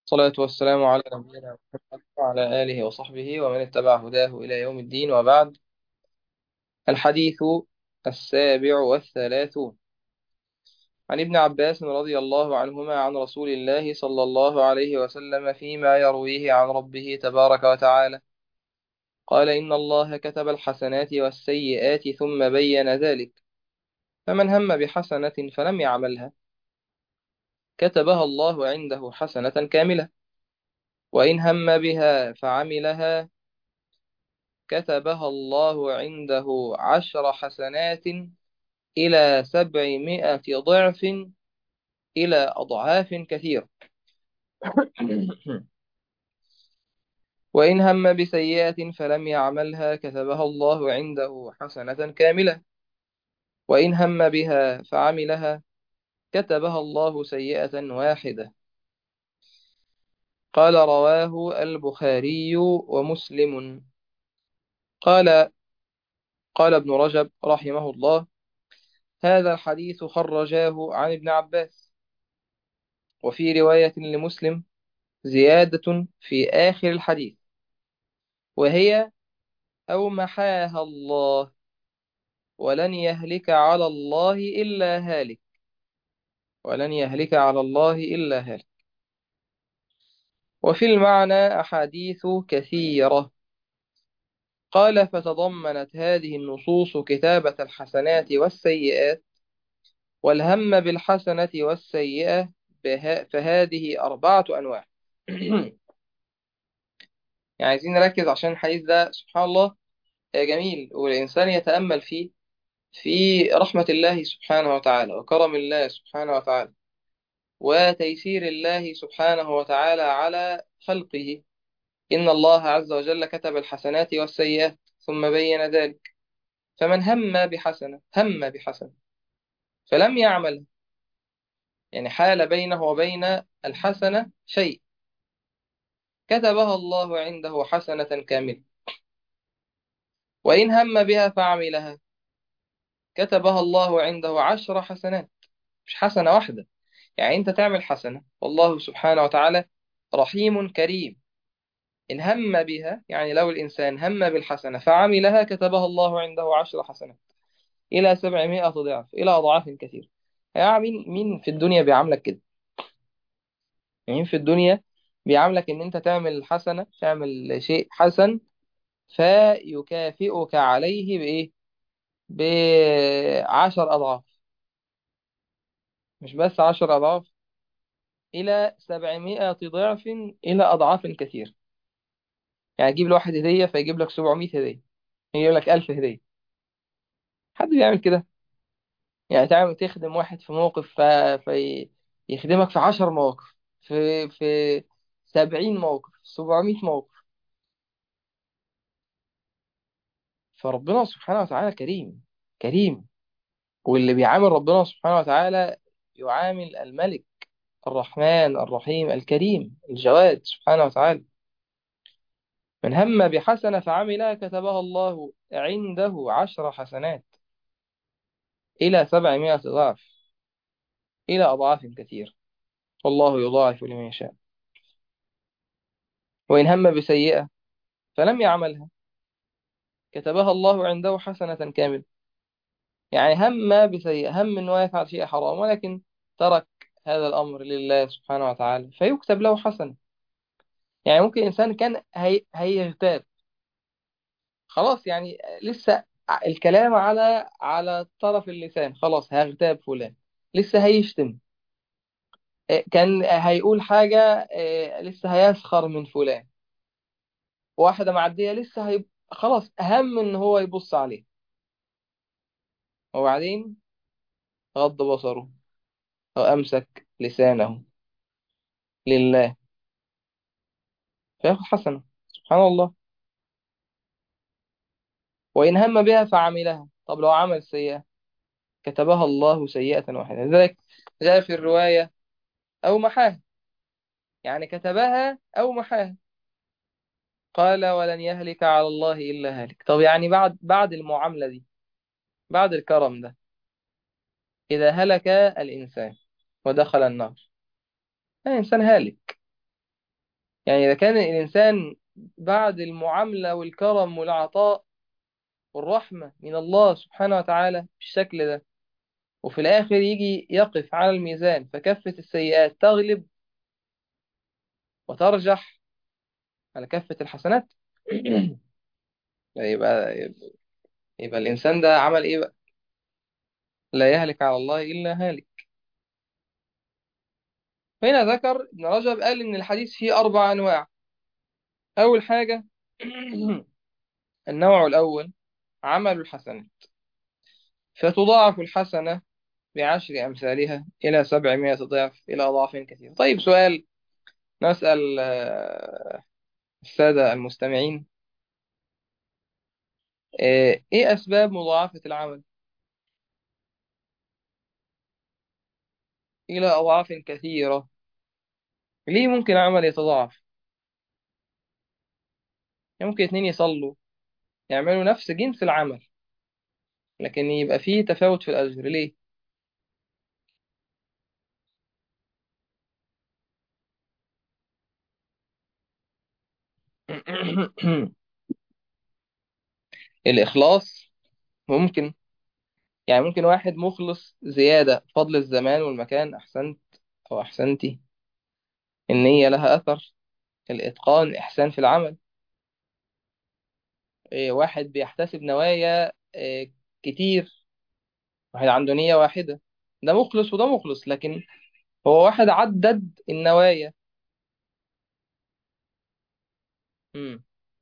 الصلاة والسلام على نبينا محمد وعلى آله وصحبه ومن اتبع هداه إلى يوم الدين وبعد الحديث السابع والثلاثون عن ابن عباس رضي الله عنهما عن رسول الله صلى الله عليه وسلم فيما يرويه عن ربه تبارك وتعالى قال إن الله كتب الحسنات والسيئات ثم بين ذلك فمن هم بحسنة فلم يعملها كتبها الله عنده حسنة كاملة وإن هم بها فعملها كتبها الله عنده عشر حسنات إلى سبعمائة ضعف إلى أضعاف كثيرة وإن هم بسيئة فلم يعملها كتبها الله عنده حسنة كاملة وإن هم بها فعملها كتبها الله سيئة واحدة قال رواه البخاري ومسلم قال قال ابن رجب رحمه الله هذا الحديث خرجاه عن ابن عباس وفي رواية لمسلم زيادة في آخر الحديث وهي أو محاها الله ولن يهلك على الله إلا هالك ولن يهلك على الله إلا هالك وفي المعنى أحاديث كثيرة قال فتضمنت هذه النصوص كتابة الحسنات والسيئات والهم بالحسنة والسيئة بها فهذه أربعة أنواع يعني عايزين نركز عشان الحديث ده سبحان الله جميل والإنسان يتأمل فيه في رحمة الله سبحانه وتعالى وكرم الله سبحانه وتعالى وتيسير الله سبحانه وتعالى على خلقه إن الله عز وجل كتب الحسنات والسيئات ثم بين ذلك فمن هم بحسنة هم بحسنة فلم يعمل يعني حال بينه وبين الحسنة شيء كتبها الله عنده حسنة كاملة وإن هم بها فعملها كتبها الله عنده عشر حسنات مش حسنة واحدة يعني أنت تعمل حسنة والله سبحانه وتعالى رحيم كريم إن هم بها يعني لو الإنسان هم بالحسنة فعملها كتبها الله عنده عشر حسنات إلى سبعمائة ضعف إلى أضعاف كثير يعني مين مين في الدنيا بيعاملك كده مين في الدنيا بيعاملك إن أنت تعمل حسنة تعمل شيء حسن فيكافئك عليه بإيه بعشر أضعاف مش بس عشر أضعاف إلى سبعمائة ضعف إلى أضعاف كثير يعني تجيب لواحد هدية فيجيب لك 700 هدية يجيب لك 1000 هدية حد بيعمل كده يعني تعمل تخدم واحد في موقف ف... فيخدمك في 10 مواقف في في 70 موقف 700 موقف فربنا سبحانه وتعالى كريم كريم واللي بيعامل ربنا سبحانه وتعالى يعامل الملك الرحمن الرحيم الكريم الجواد سبحانه وتعالى من هم بحسنة فعملها كتبها الله عنده عشر حسنات إلى سبعمائة ضعف إلى أضعاف كثير والله يضاعف لمن يشاء وإن هم بسيئة فلم يعملها كتبها الله عنده حسنة كاملة يعني هم بسيئة هم أنه يفعل شيء حرام ولكن ترك هذا الأمر لله سبحانه وتعالى فيكتب له حسنة يعني ممكن إنسان كان هي... هيغتاب خلاص يعني لسه الكلام على على طرف اللسان خلاص هيغتاب فلان لسه هيشتم كان هيقول حاجة آه، لسه هيسخر من فلان واحدة معدية لسه هي... خلاص أهم إن هو يبص عليه وبعدين غض بصره أو أمسك لسانه لله فياخد حسنة سبحان الله وإن هم بها فعملها طب لو عمل سيئة كتبها الله سيئة واحدة لذلك جاء في الرواية أو محاها يعني كتبها أو محاها قال ولن يهلك على الله إلا هالك طب يعني بعد بعد المعاملة دي بعد الكرم ده إذا هلك الإنسان ودخل النار الإنسان هالك يعني إذا كان الإنسان بعد المعاملة والكرم والعطاء والرحمة من الله سبحانه وتعالى بالشكل ده وفي الآخر يجي يقف على الميزان فكفة السيئات تغلب وترجح على كفة الحسنات يبقى يبقى الإنسان ده عمل إيه بقى؟ لا يهلك على الله إلا هالك هنا ذكر ابن رجب قال إن الحديث فيه أربع أنواع أول حاجة النوع الأول عمل الحسنات فتضاعف الحسنة بعشر أمثالها إلى سبعمائة ضعف إلى أضعاف كثيرة طيب سؤال نسأل آه، السادة المستمعين آه، إيه أسباب مضاعفة العمل إلى أضعاف كثيرة ليه ممكن عمل يتضاعف يعني ممكن اتنين يصلوا يعملوا نفس جنس العمل لكن يبقى فيه تفاوت في الأجر ليه الإخلاص ممكن يعني ممكن واحد مخلص زيادة فضل الزمان والمكان أحسنت أو أحسنتي النية لها أثر الإتقان إحسان في العمل إيه، واحد بيحتسب نوايا إيه، كتير واحد عنده نية واحدة ده مخلص وده مخلص لكن هو واحد عدد النوايا مم.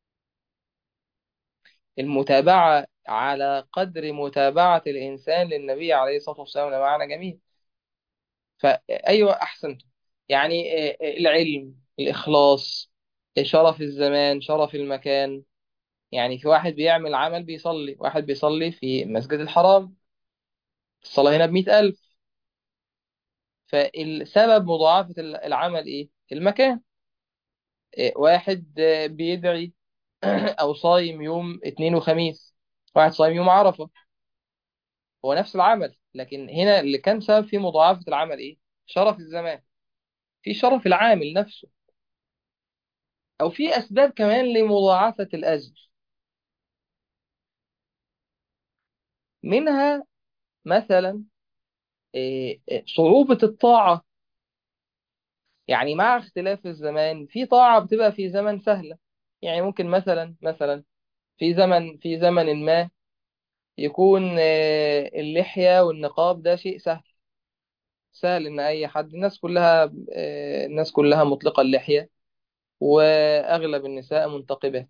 المتابعة على قدر متابعة الإنسان للنبي عليه الصلاة والسلام ده معنى جميل فأيوة أحسنت يعني آه، آه، العلم الإخلاص شرف الزمان شرف المكان يعني في واحد بيعمل عمل بيصلي واحد بيصلي في مسجد الحرام الصلاة هنا بمئة ألف فالسبب مضاعفة العمل إيه؟ المكان آه، واحد آه، بيدعي أو صايم يوم اثنين وخميس واحد صايم يوم عرفة هو نفس العمل لكن هنا اللي كان سبب في مضاعفة العمل إيه؟ شرف الزمان في شرف العامل نفسه أو في أسباب كمان لمضاعفة الأجر منها مثلا إيه، إيه، صعوبة الطاعة يعني مع اختلاف الزمان في طاعة بتبقى في زمن سهلة يعني ممكن مثلا مثلا في زمن في زمن ما يكون إيه، اللحية والنقاب ده شيء سهل سهل إن أي حد الناس كلها إيه، الناس كلها مطلقة اللحية وأغلب النساء منتقبات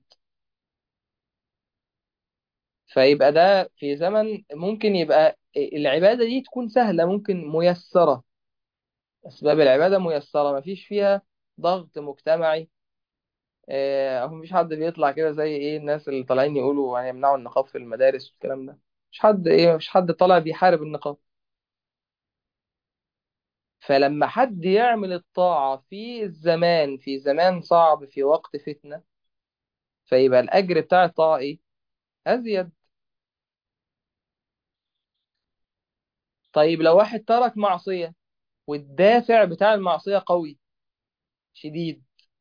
فيبقى ده في زمن ممكن يبقى العبادة دي تكون سهلة ممكن ميسرة أسباب العبادة ميسرة مفيش فيها ضغط مجتمعي آه، أو مفيش حد بيطلع كده زي إيه الناس اللي طالعين يقولوا هيمنعوا النقاب في المدارس والكلام ده مش حد إيه مش حد طالع بيحارب النقاب فلما حد يعمل الطاعة في الزمان في زمان صعب في وقت فتنة فيبقى الأجر بتاع الطاعة إيه أزيد طيب لو واحد ترك معصية والدافع بتاع المعصية قوي شديد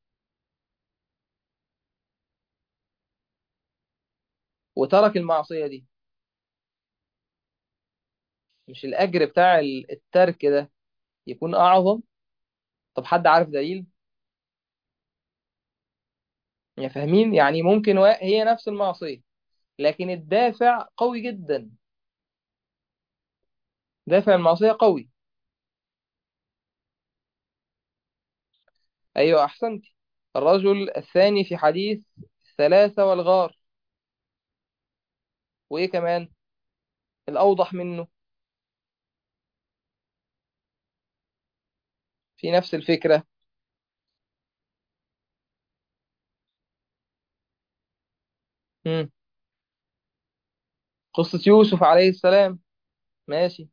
وترك المعصية دي مش الأجر بتاع الترك ده يكون أعظم طب حد عارف دليل يعني فاهمين يعني ممكن وا- هي نفس المعصية لكن الدافع قوي جدا دافع المعصية قوي أيوة أحسنت الرجل الثاني في حديث الثلاثة والغار وإيه كمان الأوضح منه في نفس الفكرة مم. قصة يوسف عليه السلام ماشي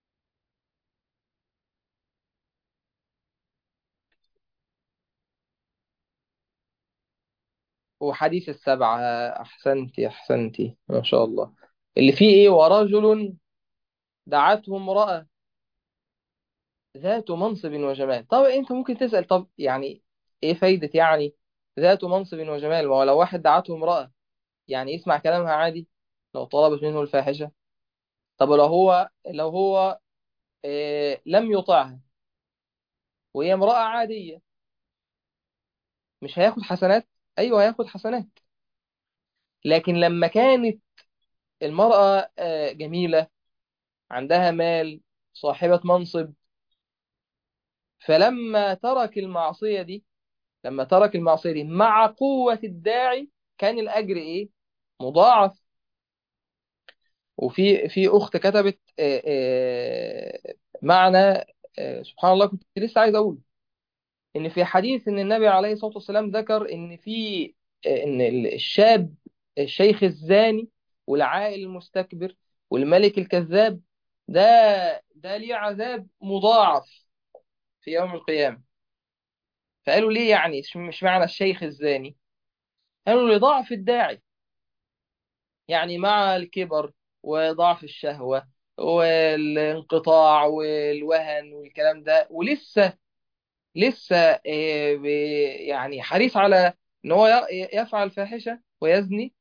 وحديث السبعة أحسنتي أحسنتي ما شاء الله اللي فيه إيه ورجل دعته امرأة ذات منصب وجمال طب أنت ممكن تسأل طب يعني ايه فايدة يعني ذات منصب وجمال ما هو لو واحد دعته امرأة يعني يسمع كلامها عادي لو طلبت منه الفاحشة طب لو هو لو هو إيه لم يطعها وهي امرأة عادية مش هياخد حسنات ايوه هياخد حسنات لكن لما كانت المرأة آه، جميلة عندها مال صاحبة منصب فلما ترك المعصية دي لما ترك المعصية دي مع قوة الداعي كان الأجر إيه؟ مضاعف وفي في أخت كتبت آه، آه، معنى آه، سبحان الله كنت لسه عايز أقول إن في حديث إن النبي عليه الصلاة والسلام ذكر إن في إن الشاب الشيخ الزاني والعائل المستكبر والملك الكذاب ده ده ليه عذاب مضاعف في يوم القيامة فقالوا ليه يعني مش معنى الشيخ الزاني قالوا لضعف الداعي يعني مع الكبر وضعف الشهوة والانقطاع والوهن والكلام ده ولسه لسه آه، بي- يعني حريص على ان هو ي- يفعل فاحشة ويزني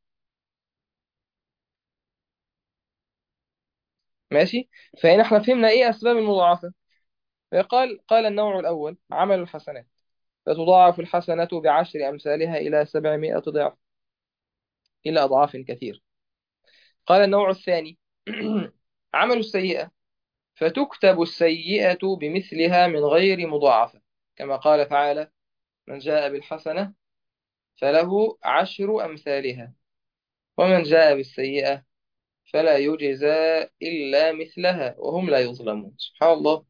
ماشي فهنا احنا فهمنا ايه اسباب المضاعفة قال قال النوع الاول عمل الحسنات فتضاعف الحسنة بعشر امثالها الى سبعمائة ضعف الى اضعاف كثير قال النوع الثاني عمل السيئة فتكتب السيئة بمثلها من غير مضاعفة كما قال تعالى من جاء بالحسنة فله عشر أمثالها ومن جاء بالسيئة فلا يجزى إلا مثلها وهم لا يظلمون سبحان الله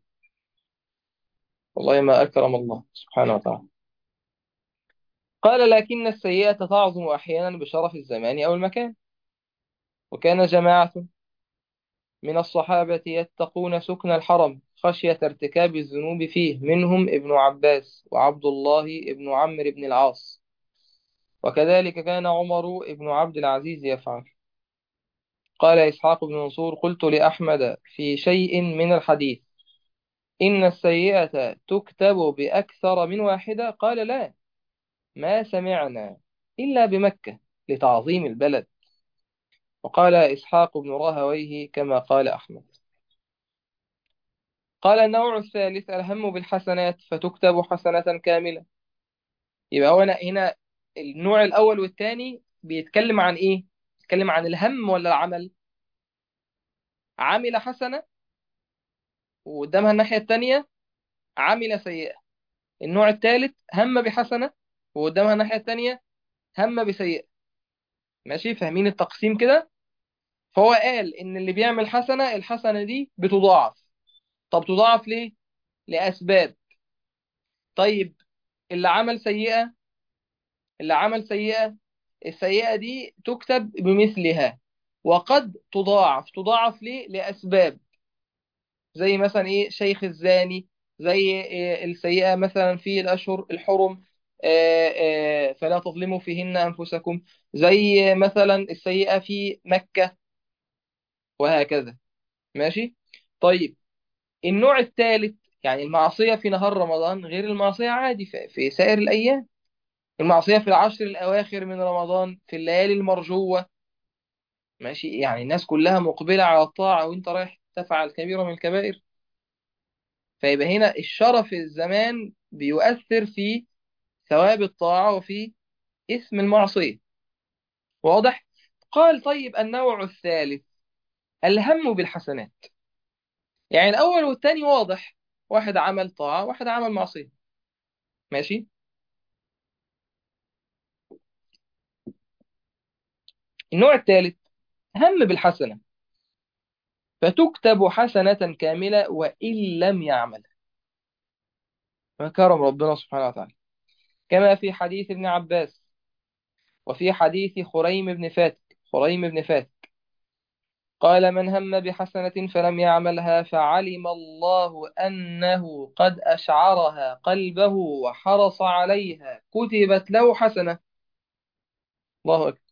والله ما أكرم الله سبحانه وتعالى قال لكن السيئة تعظم أحيانا بشرف الزمان أو المكان وكان جماعة من الصحابة يتقون سكن الحرم خشية ارتكاب الذنوب فيه منهم ابن عباس وعبد الله ابن عمرو بن العاص وكذلك كان عمر بن عبد العزيز يفعل قال إسحاق بن منصور قلت لأحمد في شيء من الحديث إن السيئة تكتب بأكثر من واحدة قال لا ما سمعنا إلا بمكة لتعظيم البلد وقال إسحاق بن راهويه كما قال أحمد قال النوع الثالث الهم بالحسنات فتكتب حسنة كاملة يبقى هو هنا هنا النوع الأول والثاني بيتكلم عن إيه؟ بيتكلم عن الهم ولا العمل؟ عمل حسنة وقدامها الناحية التانية عمل سيئة النوع الثالث هم بحسنة وقدامها الناحية التانية هم بسيئة ماشي فاهمين التقسيم كده فهو قال إن اللي بيعمل حسنة الحسنة دي بتضاعف طب تضاعف ليه؟ لأسباب طيب اللي عمل سيئة اللي عمل سيئة السيئة دي تكتب بمثلها وقد تضاعف تضاعف ليه؟ لأسباب زي مثلا ايه شيخ الزاني زي إيه السيئة مثلا في الأشهر الحرم آه، آه، فلا تظلموا فيهن أنفسكم زي مثلا السيئة في مكة وهكذا ماشي طيب النوع الثالث يعني المعصية في نهار رمضان غير المعصية عادي في في سائر الأيام المعصية في العشر الأواخر من رمضان في الليالي المرجوة ماشي يعني الناس كلها مقبلة على الطاعة وانت رايح تفعل كبيرة من الكبائر فيبقى هنا الشرف الزمان بيؤثر في ثواب الطاعة وفي اسم المعصية واضح؟ قال طيب النوع الثالث الهم بالحسنات يعني الأول والثاني واضح واحد عمل طاعة واحد عمل معصية ماشي؟ النوع الثالث هم بالحسنة فتكتب حسنة كاملة وإن لم يعمل فكرم ربنا سبحانه وتعالى كما في حديث ابن عباس وفي حديث خريم بن فاتك خريم بن فاتك قال من هم بحسنة فلم يعملها فعلم الله أنه قد أشعرها قلبه وحرص عليها كتبت له حسنة الله أكبر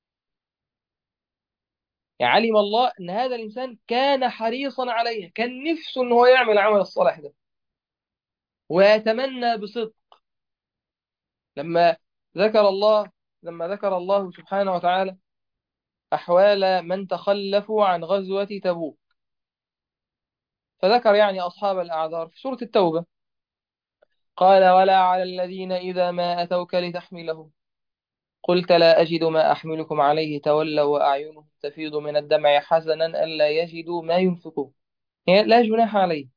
يعني علم الله أن هذا الإنسان كان حريصا عليها كان نفسه أنه يعمل العمل الصالح ده ويتمنى بصدق لما ذكر الله لما ذكر الله سبحانه وتعالى أحوال من تخلفوا عن غزوة تبوك فذكر يعني أصحاب الأعذار في سورة التوبة قال ولا على الذين إذا ما أتوك لتحملهم قلت لا أجد ما أحملكم عليه تولوا وأعينهم تفيض من الدمع حزنا ألا يجدوا ما ينفقون هي لا جناح عليه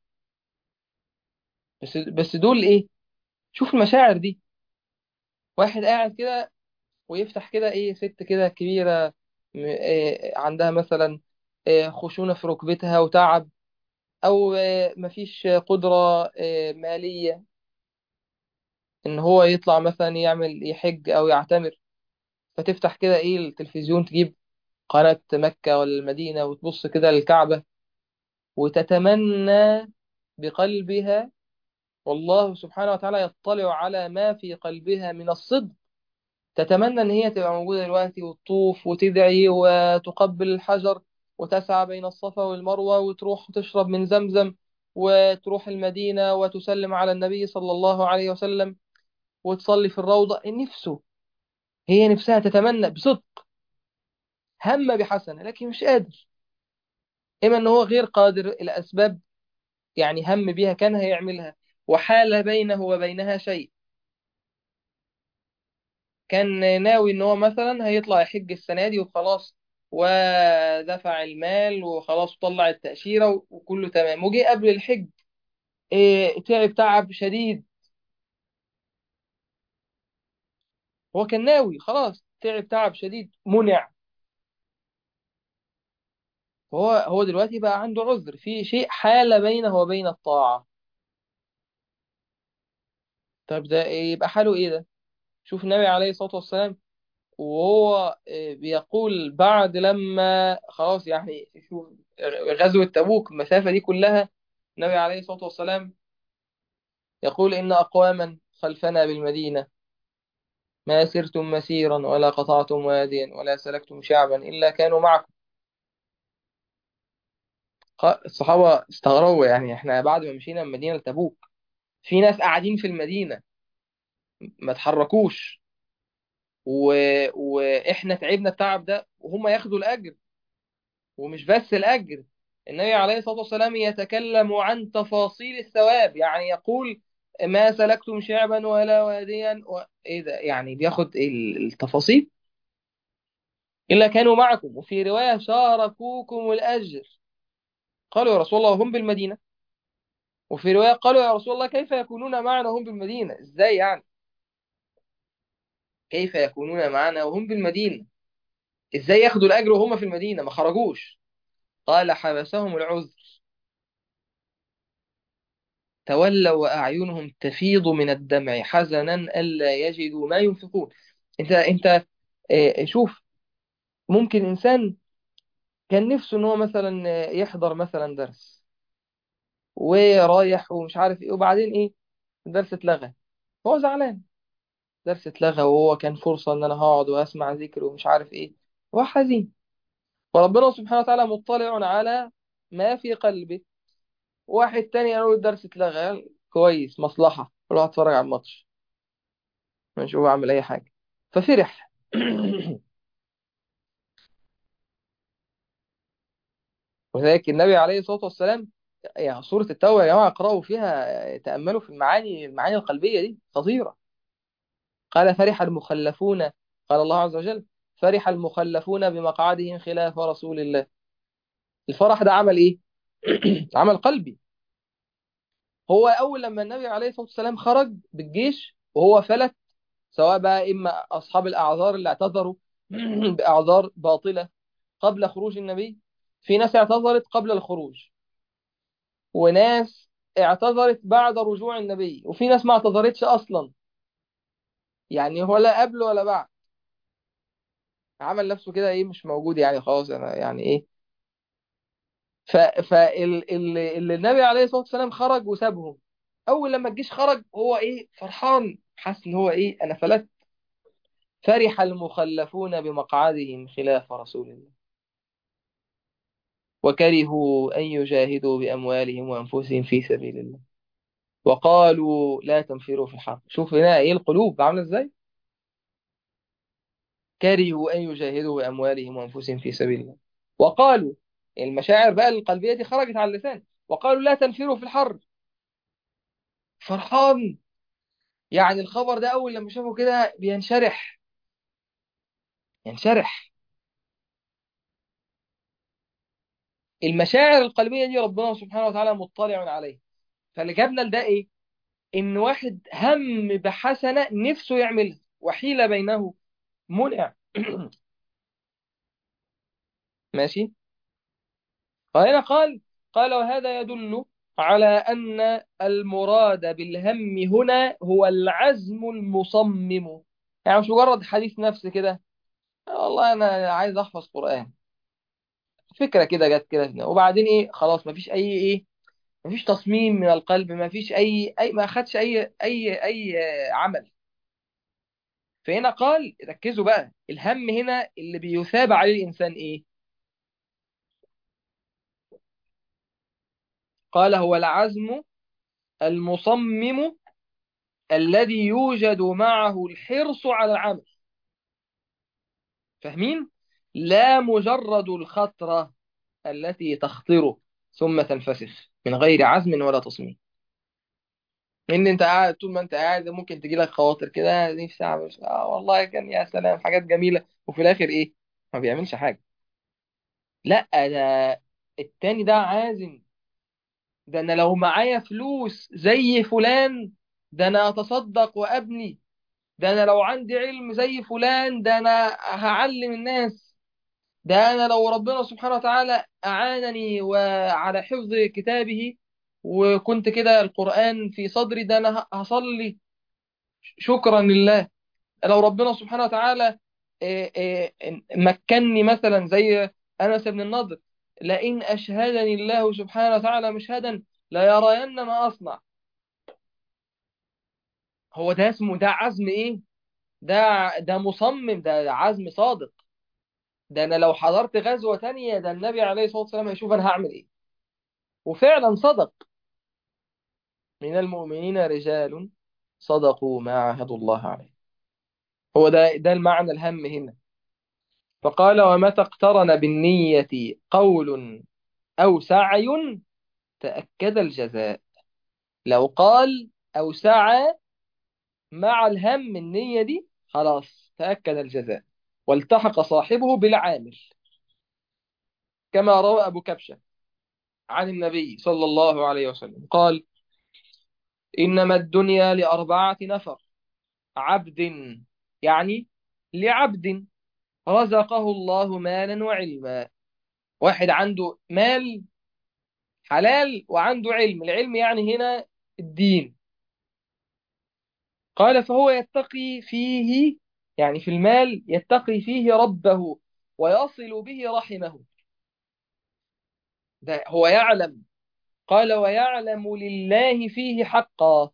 بس بس دول إيه شوف المشاعر دي واحد قاعد كده ويفتح كده إيه ست كده كبيرة م- إيه عندها مثلا إيه خشونة في ركبتها وتعب أو إيه مفيش قدرة إيه مالية إن هو يطلع مثلا يعمل يحج أو يعتمر فتفتح كده إيه التلفزيون تجيب قناة مكة ولا المدينة وتبص كده للكعبة وتتمنى بقلبها والله سبحانه وتعالى يطلع على ما في قلبها من الصدق تتمنى ان هي تبقى موجودة دلوقتي وتطوف وتدعي وتقبل الحجر وتسعى بين الصفا والمروة وتروح تشرب من زمزم وتروح المدينة وتسلم على النبي صلى الله عليه وسلم وتصلي في الروضة نفسه هي نفسها تتمنى بصدق هم بحسنة لكن مش قادر إما ان هو غير قادر الأسباب يعني هم بيها كان هيعملها وحال بينه وبينها شيء كان ناوي ان هو مثلا هيطلع يحج السنة دي وخلاص ودفع المال وخلاص طلع التأشيرة وكله تمام وجي قبل الحج إيه تعب تعب شديد هو كان ناوي خلاص تعب تعب شديد منع هو هو دلوقتي بقى عنده عذر في شيء حال بينه وبين الطاعة طب ده إيه يبقى حاله ايه ده شوف النبي عليه الصلاة والسلام وهو آه، بيقول بعد لما خلاص يعني شوف غزوة تبوك المسافة دي كلها النبي عليه الصلاة والسلام يقول إن أقواما خلفنا بالمدينة ما سرتم مسيرا ولا قطعتم واديا ولا سلكتم شعبا إلا كانوا معكم خ- الصحابة استغربوا يعني احنا بعد ما مشينا من مدينة تبوك في ناس قاعدين في المدينة ما تحركوش و... واحنا تعبنا التعب ده وهم ياخدوا الأجر ومش بس الأجر النبي عليه الصلاة والسلام يتكلم عن تفاصيل الثواب يعني يقول ما سلكتم شعبا ولا واديا و... ايه ده يعني بياخد ال- التفاصيل إلا كانوا معكم وفي رواية شاركوكم الأجر قالوا يا رسول الله هم بالمدينة وفي رواية قالوا يا رسول الله كيف يكونون معنا وهم بالمدينة ازاي يعني كيف يكونون معنا وهم بالمدينة ازاي ياخدوا الأجر وهم في المدينة ما خرجوش قال حبسهم العذر تولوا وأعينهم تفيض من الدمع حزنا ألا يجدوا ما ينفقون انت انت آه، شوف ممكن إنسان كان نفسه ان هو مثلا آه، يحضر مثلا درس ورايح ومش عارف ايه وبعدين ايه الدرس اتلغى هو زعلان درس اتلغى وهو كان فرصة ان انا هقعد واسمع ذكر ومش عارف ايه هو حزين وربنا سبحانه وتعالى مطلع على ما في قلبه واحد تاني قالوا له الدرس اتلغى قال كويس مصلحة روح اتفرج على الماتش مش هو اعمل اي حاجة ففرح وذلك النبي عليه الصلاة والسلام يعني سورة التوبة يا جماعة اقرأوا فيها تأملوا في المعاني المعاني القلبية دي خطيرة قال فرح المخلفون قال الله عز وجل فرح المخلفون بمقعدهم خلاف رسول الله الفرح ده عمل ايه عمل قلبي هو اول لما النبي عليه الصلاة والسلام خرج بالجيش وهو فلت سواء بقى اما اصحاب الاعذار اللي اعتذروا باعذار باطلة قبل خروج النبي في ناس اعتذرت قبل الخروج وناس اعتذرت بعد رجوع النبي وفي ناس ما اعتذرتش اصلا يعني ولا قبل ولا بعد عمل نفسه كده ايه مش موجود يعني خلاص انا يعني ايه ف فاللي النبي عليه الصلاة والسلام خرج وسابهم اول لما الجيش خرج هو ايه فرحان حاسس ان هو ايه انا فلت فرح المخلفون بمقعدهم خلاف رسول الله وكرهوا ان يجاهدوا باموالهم وانفسهم في سبيل الله وقالوا لا تنفروا في الحرب شوف هنا ايه القلوب عامله ازاي كرهوا أن يجاهدوا بأموالهم وأنفسهم في سبيل الله وقالوا المشاعر بقى القلبية دي خرجت على اللسان وقالوا لا تنفروا في الحر فرحان يعني الخبر ده أول لما شافه كده بينشرح ينشرح المشاعر القلبية دي ربنا سبحانه وتعالى مطلع عليه فاللي جابنا لده إيه؟ إن واحد هم بحسنة نفسه يعملها وحيل بينه منع ماشي وهنا قال قال وهذا يدل على أن المراد بالهم هنا هو العزم المصمم يعني مش مجرد حديث نفس كده والله أنا عايز أحفظ قرآن فكرة كده جت كده وبعدين إيه خلاص مفيش أي إيه مفيش تصميم من القلب مفيش أي أي ما أخدش أي أي أي عمل فهنا قال ركزوا بقى الهم هنا اللي بيثاب عليه الإنسان إيه قال هو العزم المصمم الذي يوجد معه الحرص على العمل فاهمين لا مجرد الخطرة التي تخطر ثم تنفسخ من غير عزم ولا تصميم ان انت قاعد طول ما انت قاعد ممكن تجي لك خواطر كده نفسي اعمل اه والله كان يا سلام حاجات جميلة وفي الاخر ايه ما بيعملش حاجة لا ده التاني ده عازم ده انا لو معايا فلوس زي فلان ده انا اتصدق وابني ده انا لو عندي علم زي فلان ده انا هعلم الناس ده انا لو ربنا سبحانه وتعالى اعانني وعلى حفظ كتابه وكنت كده القرآن في صدري ده انا هصلي شكرا لله لو ربنا سبحانه وتعالى إيه إيه مكنني مثلا زي انس بن النضر لئن اشهدني الله سبحانه وتعالى مشهدا لا يرين ما اصنع هو ده اسمه ده عزم ايه ده ده مصمم ده عزم صادق ده انا لو حضرت غزوة تانية ده النبي عليه الصلاة والسلام هيشوف انا هعمل ايه وفعلا صدق من المؤمنين رجال صدقوا ما عاهدوا الله عليه هو ده ده المعنى الهم هنا فقال ومتى اقترن بالنية قول أو سعي تأكد الجزاء لو قال أو سعى مع الهم النية دي خلاص تأكد الجزاء والتحق صاحبه بالعامل كما روى أبو كبشة عن النبي صلى الله عليه وسلم قال إنما الدنيا لأربعة نفر عبد يعني لعبد رزقه الله مالا وعلما واحد عنده مال حلال وعنده علم العلم يعني هنا الدين قال فهو يتقي فيه يعني في المال يتقي فيه ربه ويصل به رحمه ده هو يعلم قال ويعلم لله فيه حقا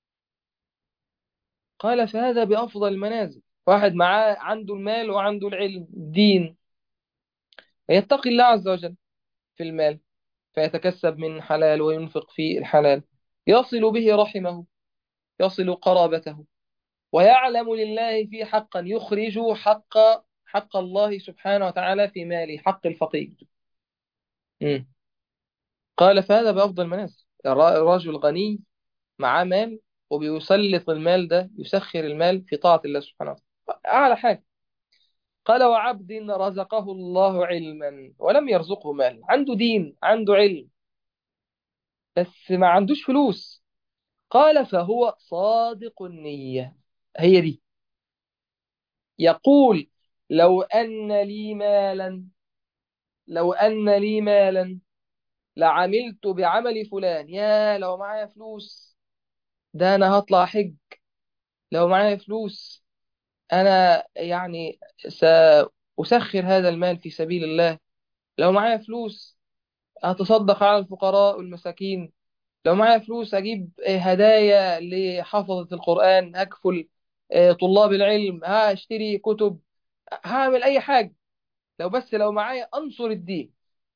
قال فهذا بأفضل المنازل واحد معاه عنده المال وعنده العلم الدين يتقي الله عز وجل في المال فيتكسب من حلال وينفق في الحلال يصل به رحمه يصل قرابته ويعلم لله في حقا يخرج حق حق الله سبحانه وتعالى في ماله حق الفقير مم. قال فهذا بأفضل المنازل الرجل غني معاه مال وبيسلط المال ده يسخر المال في طاعة الله سبحانه وتعالى أعلى حاجة قال وعبد رزقه الله علما ولم يرزقه مال عنده دين عنده علم بس ما عندوش فلوس قال فهو صادق النية هي دي يقول لو أن لي مالا لو أن لي مالا لعملت بعمل فلان يا لو معايا فلوس ده أنا هطلع حج لو معايا فلوس أنا يعني سأسخر هذا المال في سبيل الله لو معايا فلوس هتصدق على الفقراء والمساكين لو معايا فلوس أجيب هدايا لحفظة القرآن هكفل طلاب العلم هشتري كتب هعمل أي حاجة لو بس لو معايا أنصر الدين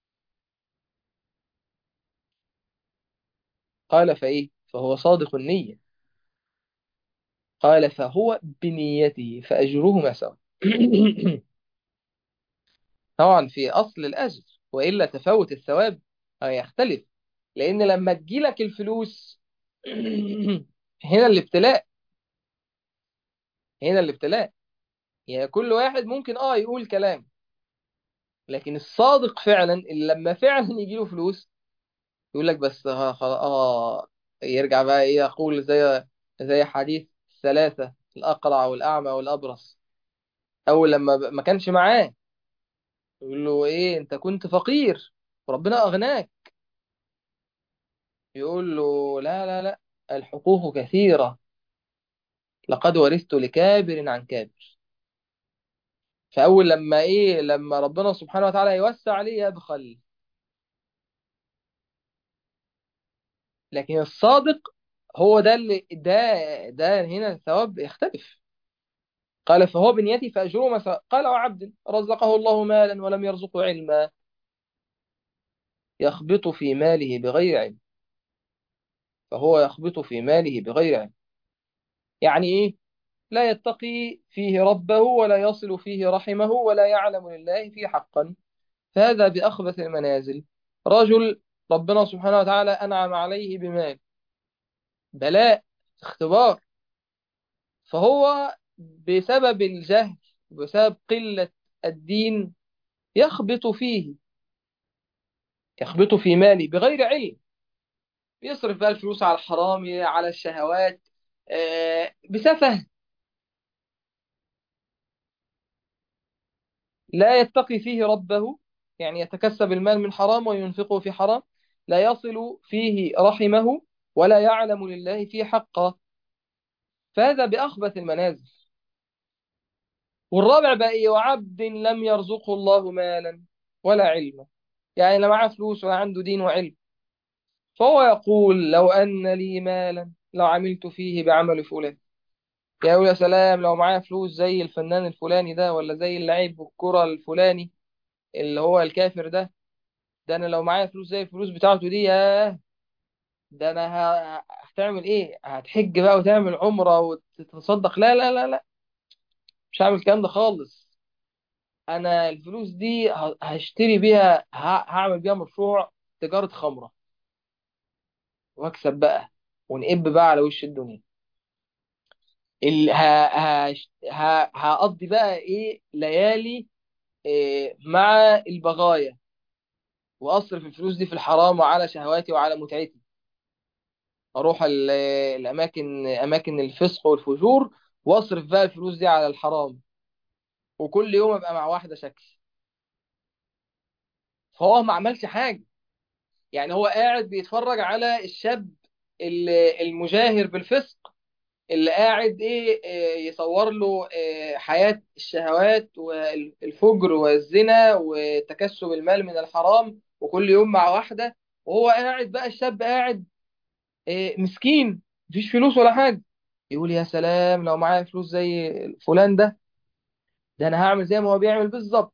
قال فإيه فهو صادق النية قال فهو بنيته فأجرهما سوا طبعا في أصل الأجر وإلا تفاوت الثواب هيختلف لأن لما تجيلك الفلوس هنا الابتلاء هنا الابتلاء يعني كل واحد ممكن اه يقول كلام لكن الصادق فعلا اللي لما فعلا يجيله فلوس يقول لك بس ها خلاص اه يرجع بقى ايه يقول زي زي حديث الثلاثة الأقرع والأعمى والأبرص أول لما ب- ما كانش معاه يقول له ايه انت كنت فقير وربنا أغناك يقول له لا لا لا الحقوق كثيرة لقد ورثت لكابر عن كابر فأول لما إيه لما ربنا سبحانه وتعالى يوسع عليه يبخل لكن الصادق هو ده اللي ده ده هنا الثواب يختلف قال فهو بنيتي فأجره مثلا قال وعبد رزقه الله مالا ولم يرزقه علما يخبط في ماله بغير علم فهو يخبط في ماله بغير علم يعني إيه لا يتقي فيه ربه ولا يصل فيه رحمه ولا يعلم لله فيه حقا فهذا بأخبث المنازل رجل ربنا سبحانه وتعالى أنعم عليه بمال بلاء اختبار فهو بسبب الجهل بسبب قلة الدين يخبط فيه يخبط في ماله بغير علم يصرف بقى الفلوس على الحرام على الشهوات آه، بسفه لا يتقي فيه ربه يعني يتكسب المال من حرام وينفقه في حرام لا يصل فيه رحمه ولا يعلم لله فيه حقا فهذا بأخبث المنازل والرابع بقى إيه وعبد لم يرزقه الله مالا ولا علما يعني لا معاه فلوس ولا عنده دين وعلم فهو يقول لو أن لي مالا لو عملت فيه بعمل فلان يعني يقول يا سلام لو معايا فلوس زي الفنان الفلاني ده ولا زي اللعيب بالكرة الفلاني اللي هو الكافر ده ده أنا لو معايا فلوس زي الفلوس بتاعته دي ياه ده أنا ه- هتعمل إيه هتحج بقى وتعمل عمرة وتتصدق لا لا لا لا مش هعمل الكلام ده خالص انا الفلوس دي ه- هشتري بيها ه- هعمل بيها مشروع تجارة خمرة واكسب بقى ونقب بقى على وش الدنيا ال... ه... هش- ه... هقضي بقى ايه ليالي إيه مع البغايا واصرف الفلوس دي في الحرام وعلى شهواتي وعلى متعتي اروح ال... الاماكن اماكن الفسق والفجور واصرف بقى الفلوس دي على الحرام وكل يوم ابقى مع واحدة شكل فهو ما عملش حاجة يعني هو قاعد بيتفرج على الشاب ال- المجاهر بالفسق اللي قاعد ايه إيه، يصور له إيه، حياة الشهوات والفجر والزنا وتكسب المال من الحرام وكل يوم مع واحدة وهو قاعد بقى الشاب قاعد إيه، مسكين مفيش فلوس ولا حاجة يقول يا سلام لو معايا فلوس زي فلان ده ده انا هعمل زي ما هو بيعمل بالظبط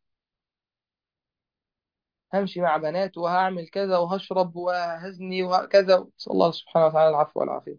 همشي مع بنات وهعمل كذا وهشرب وهزني وهكذا نسأل الله سبحانه وتعالى العفو والعافية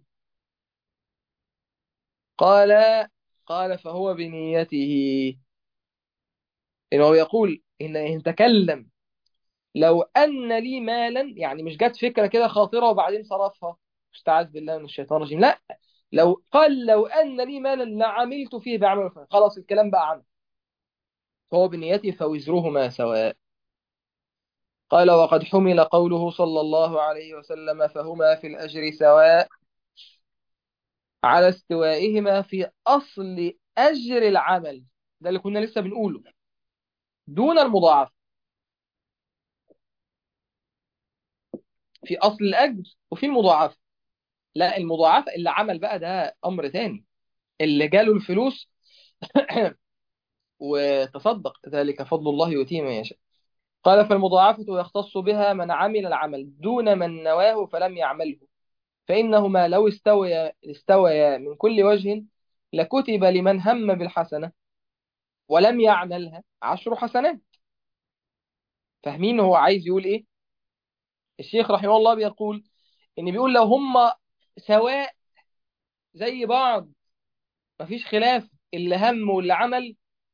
قال قال فهو بنيته إنه يقول إن إن تكلم لو أن لي مالا يعني مش جت فكرة كده خاطرة وبعدين صرفها استعاذ بالله من الشيطان الرجيم لا لو قال لو أن لي مالا لعملت فيه بعمل فلان خلاص الكلام بقى عنه فهو بنيته فوزرهما سواء قال وقد حمل قوله صلى الله عليه وسلم فهما في الأجر سواء على استوائهما في أصل أجر العمل ده اللي كنا لسه بنقوله دون المضاعفة في أصل الأجر وفي المضاعفة لا المضاعفة اللي عمل بقى ده أمر تاني اللي جاله الفلوس وتصدق ذلك فضل الله يؤتيه من يشاء قال فالمضاعفة يختص بها من عمل العمل دون من نواه فلم يعمله فإنهما لو استويا استويا من كل وجه لكتب لمن هم بالحسنة ولم يعملها عشر حسنات فاهمين هو عايز يقول إيه الشيخ رحمه الله بيقول إن بيقول لو هم سواء زي بعض مفيش خلاف اللي هم واللي عمل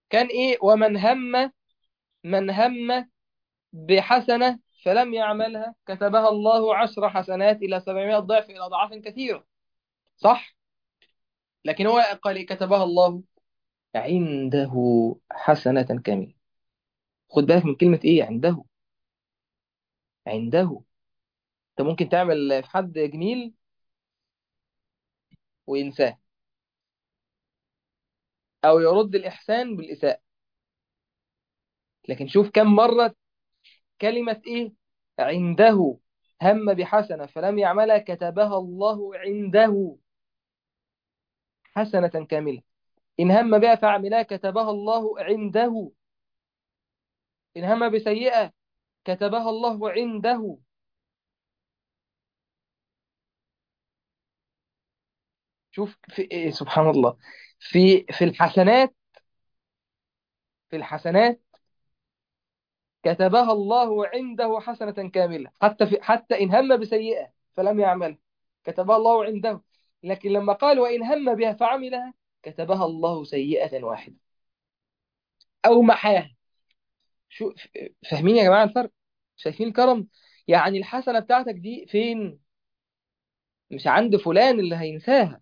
كان إيه ومن هم من هم بحسنة فلم يعملها كتبها الله عشر حسنات إلى سبعمائة ضعف إلى أضعاف كثيرة صح لكن هو قال إيه؟ كتبها الله عنده حسنة كاملة خد بالك من كلمة إيه عنده عنده أنت ممكن تعمل في حد جميل وينساه أو يرد الإحسان بالإساءة لكن شوف كم مرة كلمة إيه عنده هم بحسنة فلم يعملها كتبها الله عنده حسنة كاملة إن هم بها فعملها كتبها الله عنده إن هم بسيئة كتبها الله عنده شوف في إيه سبحان الله في في الحسنات في الحسنات كتبها الله عنده حسنة كاملة حتى في حتى إن هم بسيئة فلم يعمل كتبها الله عنده لكن لما قال وإن هم بها فعملها كتبها الله سيئة واحدة أو محاها شو فاهمين يا جماعة الفرق شايفين الكرم يعني الحسنة بتاعتك دي فين مش عند فلان اللي هينساها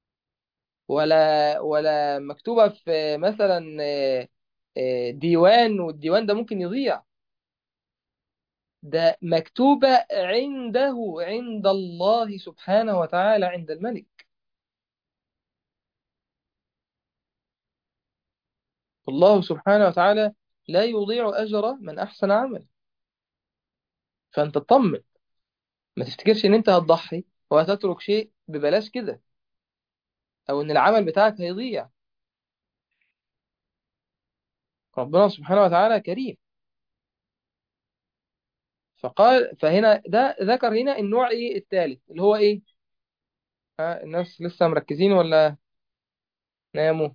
ولا ولا مكتوبة في مثلا آه، آه، ديوان والديوان ده ممكن يضيع ده مكتوبة عنده عند الله سبحانه وتعالى عند الملك الله سبحانه وتعالى لا يضيع أجر من أحسن عمل فأنت تطمن ما تفتكرش إن أنت هتضحي وهتترك شيء ببلاش كده أو إن العمل بتاعك هيضيع ربنا سبحانه وتعالى كريم فقال فهنا ده ذكر هنا النوع إيه الثالث اللي هو إيه ها الناس لسه مركزين ولا ناموا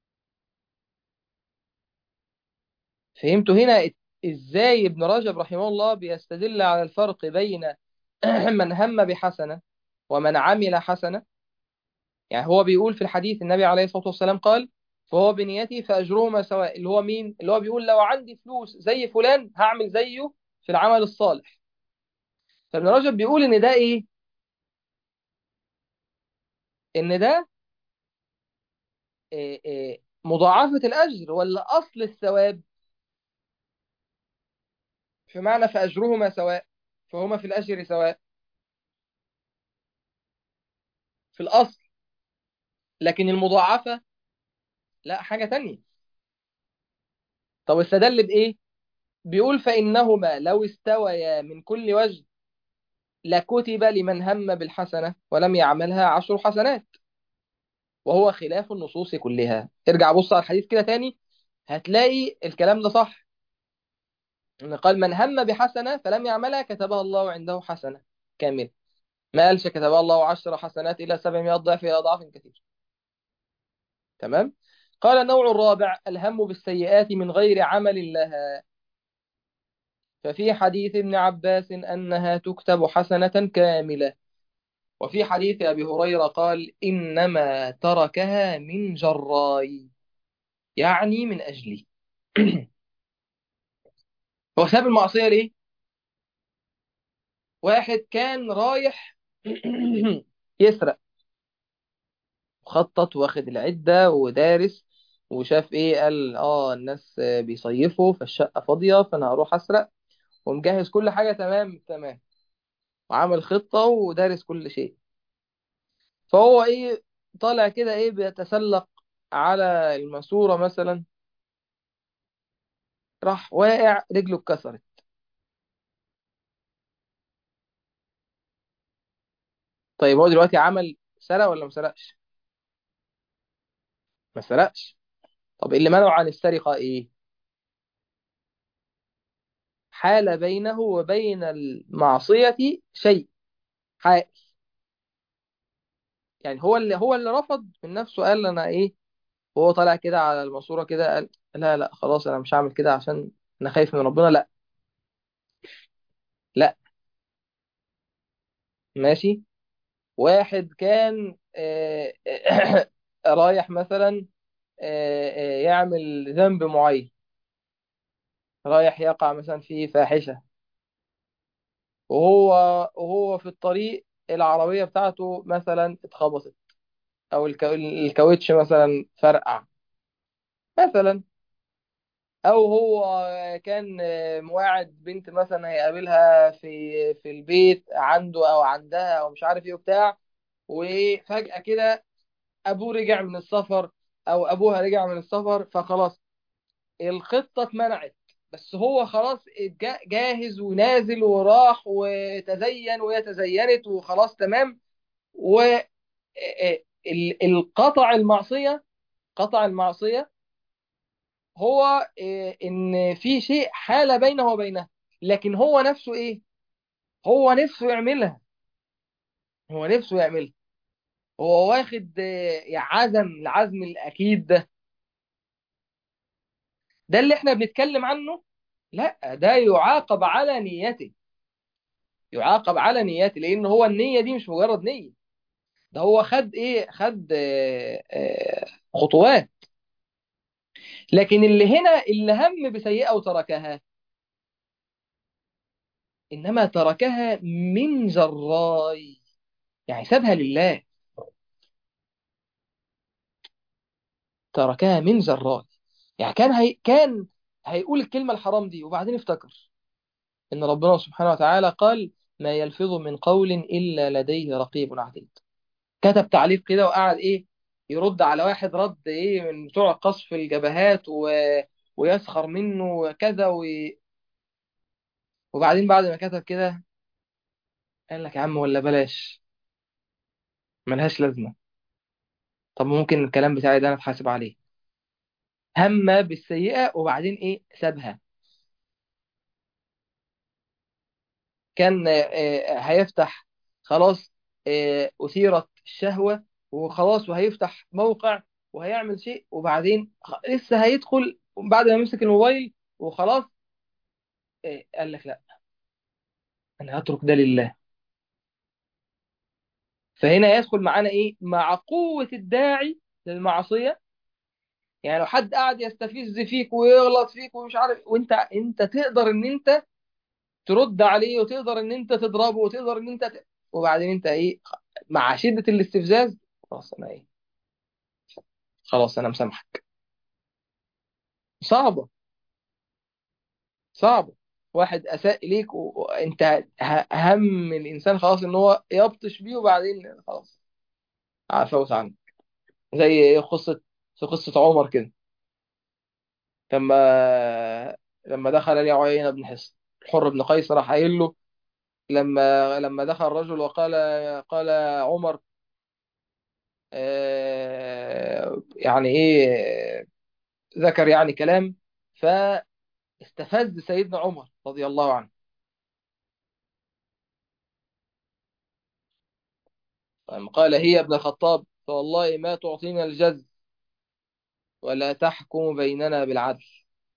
فهمتوا هنا ازاي ابن رجب رحمه الله بيستدل على الفرق بين من هم بحسنة ومن عمل حسنة يعني هو بيقول في الحديث النبي عليه الصلاة والسلام قال فهو بنيتي فأجرهما سواء اللي هو مين اللي هو بيقول لو عندي فلوس زي فلان هعمل زيه في العمل الصالح فابن رجب بيقول ان ده ايه ان ده إيه إيه مضاعفة الأجر ولا أصل الثواب في معنى فأجرهما سواء فهما في الأجر سواء في الأصل لكن المضاعفة لا حاجة تانية طب استدل بإيه بيقول فإنهما لو استويا من كل وجه لكتب لمن هم بالحسنة ولم يعملها عشر حسنات وهو خلاف النصوص كلها ارجع بص على الحديث كده تاني هتلاقي الكلام ده صح إن قال من هم بحسنة فلم يعملها كتبها الله عنده حسنة كاملة ما قالش كتبها الله عشر حسنات إلى سبعمائة ضعف إلى أضعاف كثير تمام قال النوع الرابع الهم بالسيئات من غير عمل لها ففي حديث ابن عباس أنها تكتب حسنة كاملة وفي حديث أبي هريرة قال إنما تركها من جراي يعني من أجلي هو ساب المعصية ليه؟ واحد كان رايح يسرق خطط واخد العدة ودارس وشاف ايه قال اه الناس بيصيفوا فالشقة فاضية فانا هروح اسرق ومجهز كل حاجة تمام تمام وعامل خطة ودارس كل شيء فهو ايه طالع كده ايه بيتسلق على الماسورة مثلا راح واقع رجله اتكسرت طيب هو دلوقتي عمل سرق ولا ما سرقش ما سرقش طب اللي منعه عن السرقة ايه حال بينه وبين المعصية شيء حائل يعني هو اللي هو اللي رفض من نفسه قال انا ايه وهو طالع كده على الماسورة كده قال لا لا خلاص انا مش هعمل كده عشان انا خايف من ربنا لا لا ماشي واحد كان آه، رايح مثلا آه، آه، يعمل ذنب معين رايح يقع مثلا في فاحشة وهو وهو في الطريق العربية بتاعته مثلا اتخبطت أو الكاو- الكاوتش مثلا فرقع مثلا أو هو كان آه، مواعد بنت مثلا هيقابلها في في البيت عنده أو عندها أو مش عارف إيه وبتاع وفجأة كده أبوه رجع من السفر أو أبوها رجع من السفر فخلاص الخطة اتمنعت بس هو خلاص جا- جاهز ونازل وراح وتزين وهي تزينت وخلاص تمام والقطع المعصية قطع المعصية هو آه، إن في شيء حال بينه وبينها لكن هو نفسه إيه هو نفسه يعملها هو نفسه يعملها هو واخد آه، عزم العزم الأكيد ده ده اللي احنا بنتكلم عنه لا ده يعاقب على نيته يعاقب على نيته لان هو النية دي مش مجرد نية ده هو خد ايه خد آه، آه، خطوات لكن اللي هنا اللي هم بسيئة وتركها انما تركها من جراي يعني سابها لله تركها من جراي يعني كان هي كان هيقول الكلمة الحرام دي وبعدين افتكر ان ربنا سبحانه وتعالى قال ما يلفظ من قول الا لديه رقيب عتيد كتب تعليق كده وقعد ايه يرد على واحد رد ايه من بتوع قصف الجبهات و... ويسخر منه وكذا و... وبعدين بعد ما كتب كده قال لك يا عم ولا بلاش ملهاش لازمة طب ممكن الكلام بتاعي ده انا اتحاسب عليه هم بالسيئة وبعدين ايه سابها كان آه، آه، هيفتح خلاص آه، أثيرت الشهوة وخلاص وهيفتح موقع وهيعمل شيء وبعدين خ- لسه هيدخل بعد ما يمسك الموبايل وخلاص آه، قال لك لا انا هترك ده لله فهنا يدخل معانا ايه مع قوة الداعي للمعصية يعني لو حد قاعد يستفز فيك ويغلط فيك ومش عارف وانت انت تقدر ان انت ترد عليه وتقدر ان انت تضربه وتقدر ان انت ت... وبعدين انت ايه مع شدة الاستفزاز خلاص انا ايه خلاص انا مسامحك صعبة صعبة واحد اساء اليك و- وانت ه- هم الانسان خلاص ان هو يبطش بيه وبعدين خلاص عفوت عنه زي قصة في قصة عمر كده لما لما دخل عليه عيينة بن حصن الحر بن قيس راح قايل له لما لما دخل الرجل وقال قال عمر آه، يعني ايه ذكر يعني كلام فاستفز سيدنا عمر رضي الله عنه لما قال هي يا ابن الخطاب فوالله ما تعطينا الجز ولا تحكم بيننا بالعدل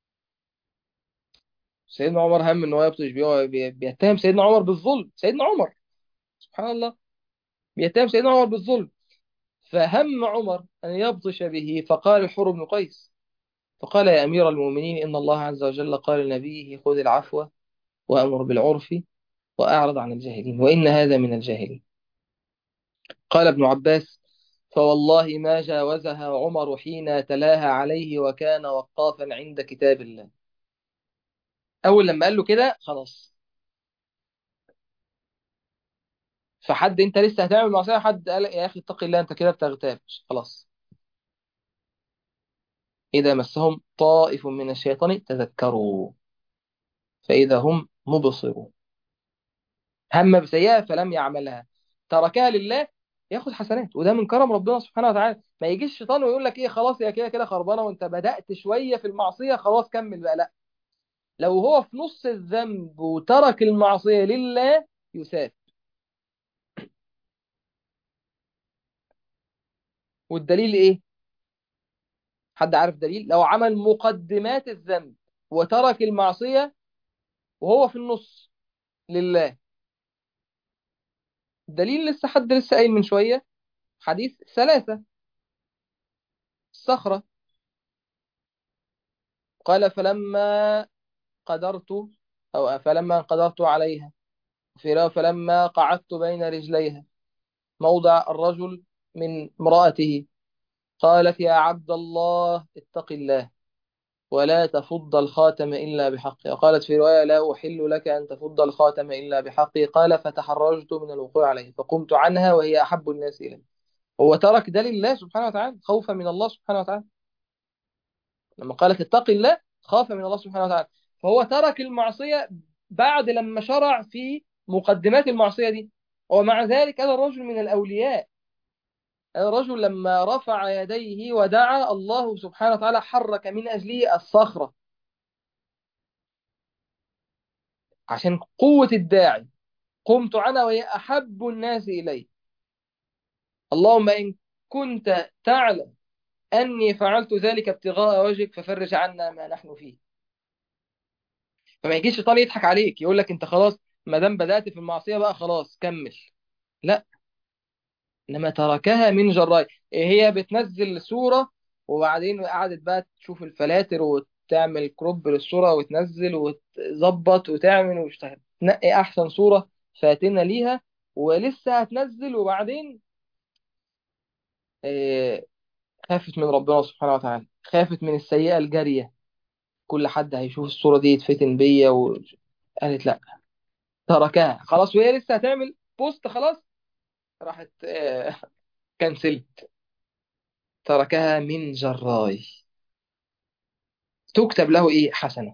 سيدنا عمر هم ان هو يبطش بيه هو بي- بيتهم سيدنا عمر بالظلم سيدنا عمر سبحان الله بيتهم سيدنا عمر بالظلم فهم عمر أن يبطش به فقال الحر بن قيس فقال يا أمير المؤمنين إن الله عز وجل قال لنبيه خذ العفو وأمر بالعرف وأعرض عن الجاهلين وإن هذا من الجاهلين قال ابن عباس فوالله ما جاوزها عمر حين تلاها عليه وكان وقافا عند كتاب الله أول لما قال له كده خلاص فحد أنت لسه هتعمل معصية حد قال يا أخي اتق الله أنت كده بتغتاب خلاص إذا مسهم طائف من الشيطان تذكروا فإذا هم مبصرون هم بسيئة فلم يعملها تركها لله ياخد حسنات وده من كرم ربنا سبحانه وتعالى ما يجيش الشيطان ويقول لك ايه خلاص يا كده كده خربانه وانت بدأت شويه في المعصيه خلاص كمل بقى لا لو هو في نص الذنب وترك المعصيه لله يثاب والدليل ايه حد عارف دليل لو عمل مقدمات الذنب وترك المعصيه وهو في النص لله الدليل لسه حد لسه قايل من شويه حديث ثلاثه الصخره قال فلما قدرت أو فلما قدرت عليها في رواية فلما قعدت بين رجليها موضع الرجل من امرأته قالت يا عبد الله اتق الله ولا تفض الخاتم إلا بحقه وقالت في رواية لا أحل لك أن تفض الخاتم إلا بحقه قال فتحرجت من الوقوع عليه فقمت عنها وهي أحب الناس إلي هو ترك ده لله سبحانه وتعالى خوفا من الله سبحانه وتعالى لما قالت اتق الله خاف من الله سبحانه وتعالى فهو ترك المعصية بعد لما شرع في مقدمات المعصية دي ومع ذلك هذا الرجل من الأولياء هذا الرجل لما رفع يديه ودعا الله سبحانه وتعالى حرك من أجله الصخرة عشان قوة الداعي قمت أنا وهي أحب الناس إلي اللهم إن كنت تعلم أني فعلت ذلك ابتغاء وجهك ففرج عنا ما نحن فيه فما يجيش الشيطان يضحك عليك يقول لك أنت خلاص ما دام بدأت في المعصية بقى خلاص كمل لا إنما تركها من جراي هي بتنزل صورة وبعدين قعدت بقى تشوف الفلاتر وتعمل كروب للصورة وتنزل وتظبط وتعمل وتشتغل تنقي أحسن صورة فاتنة ليها ولسه هتنزل وبعدين آه، خافت من ربنا سبحانه وتعالى خافت من السيئة الجارية كل حد هيشوف الصورة دي يتفتن بيا وقالت لا تركها خلاص وهي لسه هتعمل بوست خلاص راحت آه، كنسلت تركها من جراي تكتب له ايه حسنة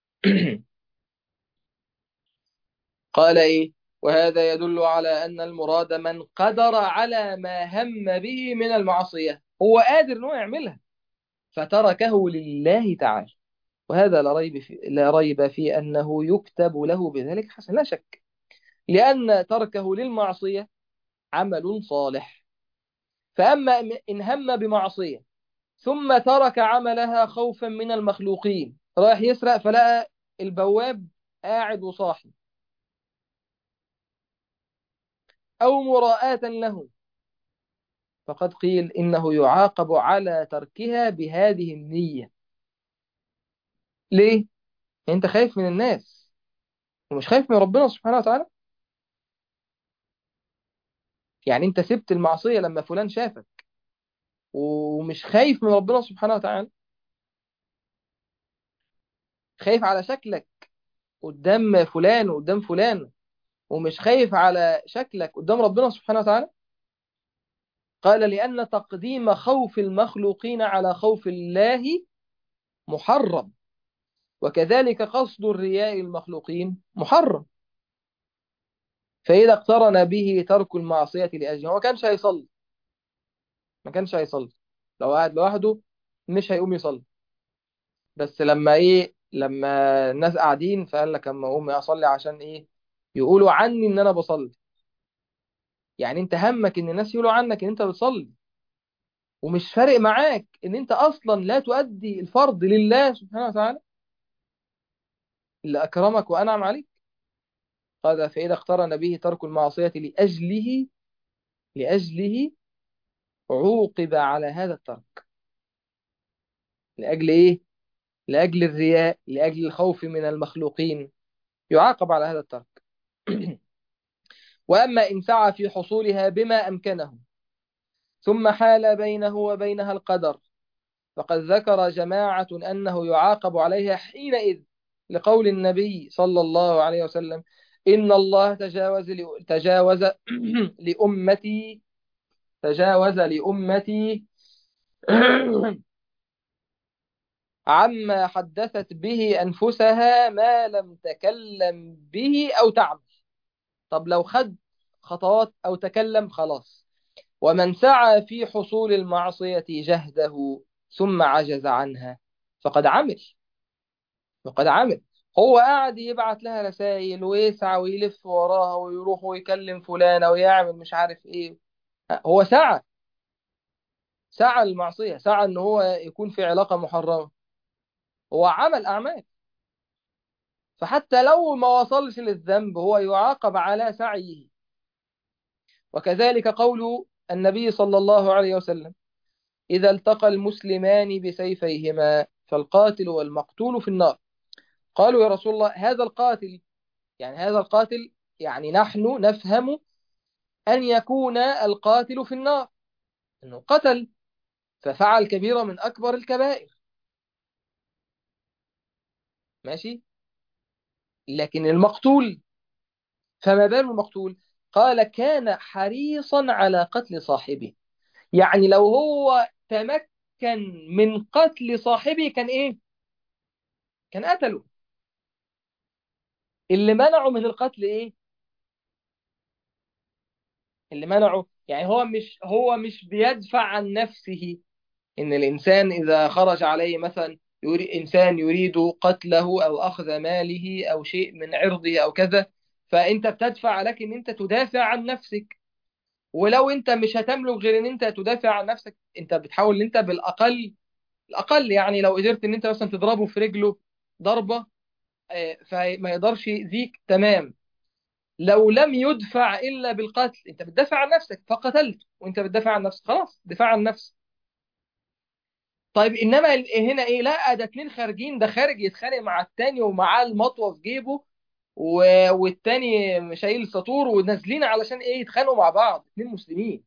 قال ايه وهذا يدل على ان المراد من قدر على ما هم به من المعصية هو قادر انه يعملها فتركه لله تعالى وهذا لا ريب في لا ريب في انه يكتب له بذلك حسن لا شك لان تركه للمعصية عمل صالح فاما ان هم بمعصية ثم ترك عملها خوفا من المخلوقين رايح يسرق فلقى البواب قاعد وصاحي أو مراءة له فقد قيل إنه يعاقب على تركها بهذه النية ليه؟ أنت خايف من الناس ومش خايف من ربنا سبحانه وتعالى يعني أنت سبت المعصية لما فلان شافك ومش خايف من ربنا سبحانه وتعالى خايف على شكلك قدام فلان وقدام فلان ومش خايف على شكلك قدام ربنا سبحانه وتعالى قال لأن تقديم خوف المخلوقين على خوف الله محرم وكذلك قصد الرياء المخلوقين محرم فإذا اقترن به ترك المعصية لأجله هو كانش هيصلي ما كانش هيصلي لو قاعد لوحده مش هيقوم يصلي بس لما ايه لما الناس قاعدين فقال لك اما اقوم اصلي عشان ايه يقولوا عني ان انا بصلي يعني انت همك ان الناس يقولوا عنك ان انت بتصلي ومش فارق معاك ان انت اصلا لا تؤدي الفرض لله سبحانه وتعالى اللي اكرمك وانعم عليك قال فاذا اقترن به ترك المعصية لاجله لاجله عوقب على هذا الترك لاجل ايه لاجل الرياء لاجل الخوف من المخلوقين يعاقب على هذا الترك وأما إن سعى في حصولها بما أمكنه ثم حال بينه وبينها القدر فقد ذكر جماعة أنه يعاقب عليها حينئذ لقول النبي صلى الله عليه وسلم إن الله تجاوز ل... تجاوز لأمتي تجاوز لأمتي عما حدثت به أنفسها ما لم تكلم به أو تعمل طب لو خد خطوات أو تكلم خلاص ومن سعى في حصول المعصية جهده ثم عجز عنها فقد عمل فقد عمل هو قاعد يبعت لها رسائل ويسعى ويلف وراها ويروح ويكلم فلانة ويعمل مش عارف ايه هو سعى سعى المعصية سعى ان هو يكون في علاقة محرمة هو عمل أعمال فحتى لو ما وصلش للذنب هو يعاقب على سعيه وكذلك قول النبي صلى الله عليه وسلم إذا التقى المسلمان بسيفيهما فالقاتل والمقتول في النار قالوا يا رسول الله هذا القاتل يعني هذا القاتل يعني نحن نفهم أن يكون القاتل في النار أنه قتل ففعل كبيرة من أكبر الكبائر ماشي لكن المقتول فما بال المقتول قال كان حريصا على قتل صاحبه يعني لو هو تمكن من قتل صاحبه كان ايه كان قتله اللي منعه من القتل ايه اللي منعه يعني هو مش هو مش بيدفع عن نفسه ان الانسان اذا خرج عليه مثلا يريد انسان يريد قتله او اخذ ماله او شيء من عرضه او كذا فانت بتدفع لك ان انت تدافع عن نفسك ولو انت مش هتملك غير ان انت تدافع عن نفسك انت بتحاول ان انت بالاقل الاقل يعني لو قدرت ان انت مثلا تضربه في رجله ضربه آه، فما يقدرش يأذيك تمام لو لم يدفع الا بالقتل انت بتدافع عن نفسك فقتلت وانت بتدافع عن نفسك خلاص دفاع عن نفس طيب انما ال- هنا ايه لا ده اتنين خارجين ده خارج يتخانق مع التاني ومعاه المطوه في جيبه و... والتاني شايل ساطور ونازلين علشان ايه يتخانقوا مع بعض اتنين مسلمين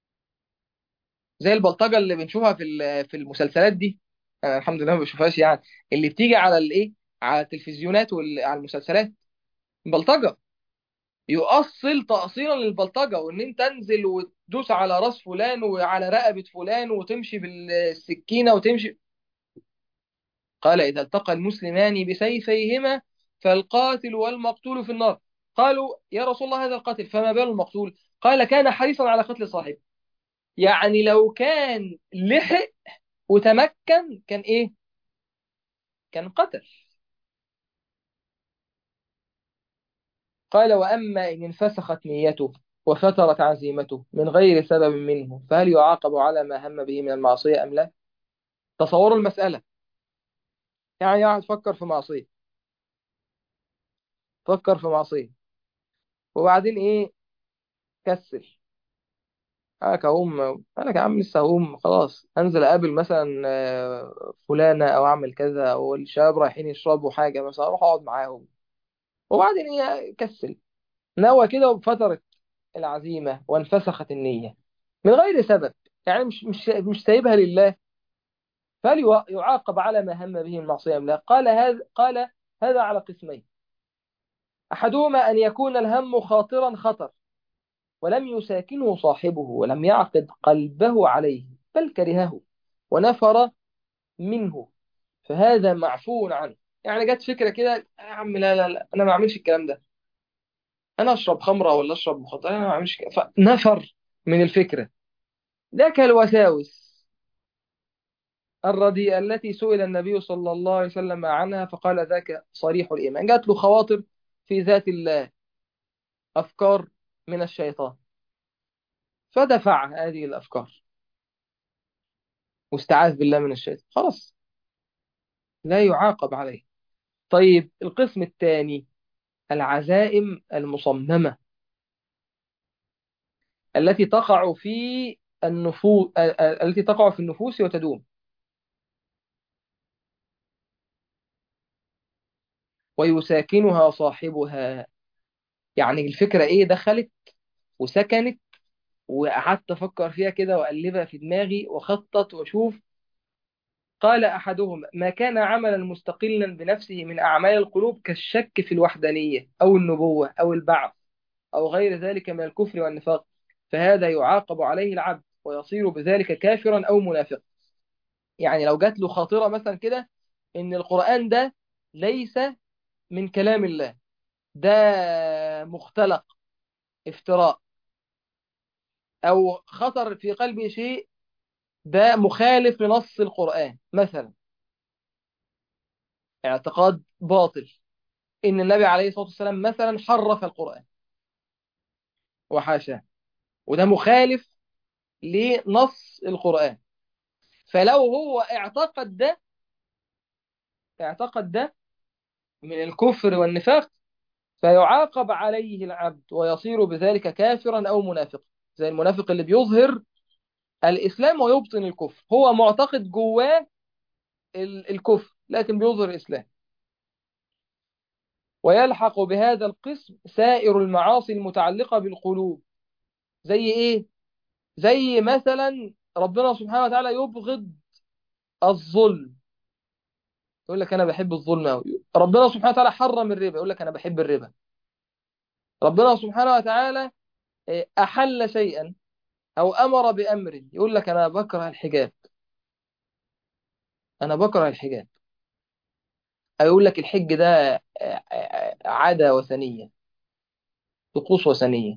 زي البلطجه اللي بنشوفها في ال- في المسلسلات دي انا الحمد لله ما بشوفهاش يعني اللي بتيجي على الايه على التلفزيونات وعلى المسلسلات بلطجه يؤصل تأصيلا للبلطجة وإن أنت تنزل وتدوس على راس فلان وعلى رقبة فلان وتمشي بالسكينة وتمشي قال إذا التقى المسلمان بسيفيهما فالقاتل والمقتول في النار قالوا يا رسول الله هذا القاتل فما بال المقتول قال كان حريصا على قتل صاحبه يعني لو كان لحق وتمكن كان إيه كان قتل قال وأما إن انفسخت نيته وفترت عزيمته من غير سبب منه فهل يعاقب على ما هم به من المعصية أم لا تصوروا المسألة يعني واحد فكر في معصية فكر في معصية وبعدين إيه كسل أنا كهوم أنا يا عم لسه هقوم خلاص أنزل أقابل مثلا آه، فلانة أو أعمل كذا أو الشباب رايحين يشربوا حاجة مثلا أروح أقعد معاهم وبعدين إيه كسل نوى كده وفترت العزيمة وانفسخت النية من غير سبب يعني مش مش مش سايبها لله فليعاقب على ما هم به المعصية أم لا قال هذا قال هذا على قسمين أحدهما أن يكون الهم خاطرا خطر ولم يساكنه صاحبه ولم يعقد قلبه عليه بل كرهه ونفر منه فهذا معفو عنه يعني جت فكرة كده يا عم لا لا لا أنا ما أعملش الكلام ده أنا أشرب خمرة ولا أشرب مخدرات أنا ما أعملش كده فنفر من الفكرة ده كالوساوس الرديئة التي سئل النبي صلى الله عليه وسلم عنها فقال ذاك صريح الإيمان جات له خواطر في ذات الله أفكار من الشيطان فدفع هذه الأفكار واستعاذ بالله من الشيطان خلاص لا يعاقب عليه طيب القسم الثاني العزائم المصممة التي تقع في النفوس التي تقع في النفوس وتدوم ويساكنها صاحبها يعني الفكرة إيه دخلت وسكنت وقعدت أفكر فيها كده وأقلبها في دماغي وخطط وأشوف قال أحدهم ما كان عملا مستقلا بنفسه من أعمال القلوب كالشك في الوحدانية أو النبوة أو البعث أو غير ذلك من الكفر والنفاق فهذا يعاقب عليه العبد ويصير بذلك كافرا أو منافقا يعني لو جات له خاطرة مثلا كده إن القرآن ده ليس من كلام الله ده مختلق افتراء أو خطر في قلبه شيء ده مخالف لنص القرآن مثلا اعتقاد باطل إن النبي عليه الصلاة والسلام مثلا حرف القرآن وحاشاه وده مخالف لنص القرآن فلو هو اعتقد ده اعتقد ده من الكفر والنفاق فيعاقب عليه العبد ويصير بذلك كافرا أو منافقا زي المنافق اللي بيظهر الإسلام ويبطن الكفر هو معتقد جواه ال- الكفر لكن بيظهر الإسلام ويلحق بهذا القسم سائر المعاصي المتعلقة بالقلوب زي إيه؟ زي مثلا ربنا سبحانه وتعالى يبغض الظلم يقول لك أنا بحب الظلم أوي ربنا سبحانه وتعالى حرم الربا يقول لك أنا بحب الربا ربنا سبحانه وتعالى آه، أحل شيئا أو أمر بأمر يقول لك أنا بكره الحجاب أنا بكره الحجاب أو يقول لك الحج ده آه، آه، عادة وثنية طقوس وثنية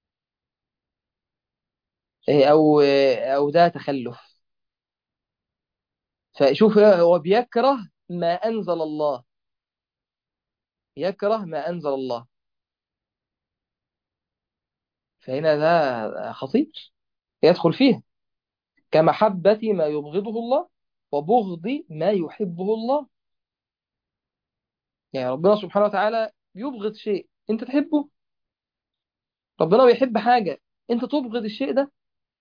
آه، أو آه، أو ده تخلف فشوف هو بيكره ما أنزل الله يكره ما أنزل الله فهنا ده خطير يدخل فيه كمحبة ما يبغضه الله وبغض ما يحبه الله يعني ربنا سبحانه وتعالى يبغض شيء أنت تحبه ربنا بيحب حاجة أنت تبغض الشيء ده